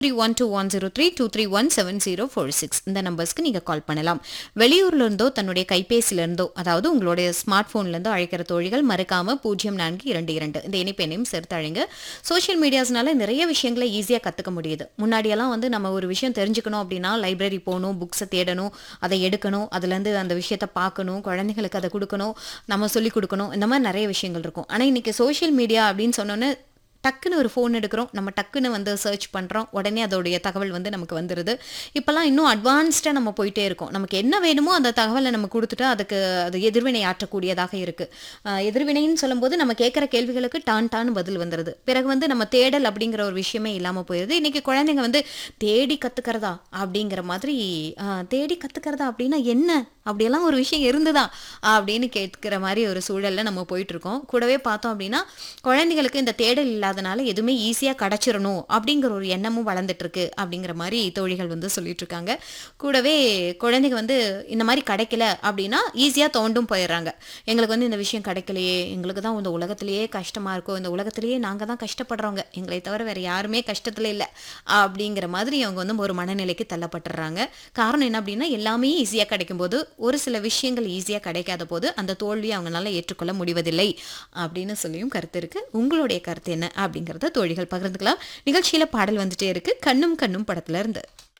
three one two one zero three two three one seven zero four six இந்த நம்பர்ஸ்க்கு நீங்கள் கால் பண்ணலாம் வெளியூர்ல இருந்தோ தன்னுடைய கைபேசியில இருந்தோ அதாவது உங்களுடைய ஸ்மார்ட் போன்ல இருந்தோ அழைக்கிற தோழிகள் மறக்காம பூஜ்ஜியம் நான்கு இரண்டு இரண்டு இந்த இணைப்பு எண்ணையும் சேர்த்து அழைங்க சோஷியல் மீடியாஸ்னால நிறைய விஷயங்களை ஈஸியாக கற்றுக்க முடியுது முன்னாடியெல்லாம் வந்து நம்ம ஒரு விஷயம் தெரிஞ்சுக்கணும் அப்படின்னா லைப்ரரி போகணும் புக்ஸை தேடணும் அதை எடுக்கணும் அதுலேருந்து அந்த விஷயத்தை பார்க்கணும் குழந்தைங்களுக்கு அதை கொடுக்கணும் நம்ம சொல்லிக் கொடுக்கணும் இந்த மாதிரி நிறைய விஷயங்கள் இருக்கும் ஆனால் இன்னைக்கு சோஷியல் மீடியா அப்படின்னு சொன்னோன்னே டக்குன்னு ஒரு ஃபோன் எடுக்கிறோம் நம்ம டக்குன்னு வந்து சர்ச் பண்ணுறோம் உடனே அதோடைய தகவல் வந்து நமக்கு வந்துடுது இப்போல்லாம் இன்னும் அட்வான்ஸ்டாக நம்ம போயிட்டே இருக்கோம் நமக்கு என்ன வேணுமோ அந்த தகவலை நம்ம கொடுத்துட்டு அதுக்கு அது எதிர்வினை ஆற்றக்கூடியதாக இருக்குது எதிர்வினைன்னு சொல்லும்போது நம்ம கேட்குற கேள்விகளுக்கு டான் டான்னு பதில் வந்துடுது பிறகு வந்து நம்ம தேடல் அப்படிங்கிற ஒரு விஷயமே இல்லாமல் போயிடுது இன்றைக்கி குழந்தைங்க வந்து தேடி கற்றுக்கிறதா அப்படிங்கிற மாதிரி ஆஹ், தேடி கற்றுக்கிறதா அப்படின்னா என்ன அப்படியெல்லாம் ஒரு விஷயம் இருந்துதா அப்படின்னு கேட்கிற மாதிரி ஒரு சூழல்ல நம்ம போயிட்டு இருக்கோம் கூடவே பார்த்தோம் அப்படின்னா குழந்தைகளுக்கு இந்த தேடல் இல்லாதனால எதுவுமே ஈஸியாக கிடச்சிடணும் அப்படிங்கிற ஒரு எண்ணமும் வளர்ந்துட்டு இருக்கு அப்படிங்கிற மாதிரி தோழிகள் வந்து சொல்லிட்டு இருக்காங்க கூடவே குழந்தைங்க வந்து இந்த மாதிரி கிடைக்கல அப்படின்னா ஈஸியாக தோண்டும் போயிடுறாங்க எங்களுக்கு வந்து இந்த விஷயம் கிடைக்கலையே எங்களுக்கு தான் இந்த உலகத்திலேயே கஷ்டமா இருக்கும் இந்த உலகத்திலேயே நாங்கள் தான் கஷ்டப்படுறவங்க எங்களை தவிர வேற யாருமே கஷ்டத்துல இல்லை அப்படிங்கிற மாதிரி அவங்க வந்து ஒரு மனநிலைக்கு தள்ளப்பட்டுறாங்க காரணம் என்ன அப்படின்னா எல்லாமே ஈஸியாக கிடைக்கும்போது ஒரு சில விஷயங்கள் ஈஸியாக கிடைக்காத போது அந்த தோல்வியை அவங்களால ஏற்றுக்கொள்ள முடிவதில்லை அப்படின்னு சொல்லியும் கருத்து இருக்கு உங்களுடைய கருத்து என்ன அப்படிங்கிறத தோழிகள் பகிர்ந்துக்கலாம் நிகழ்ச்சியில பாடல் வந்துட்டே இருக்கு கண்ணும் கண்ணும் படத்துல இருந்து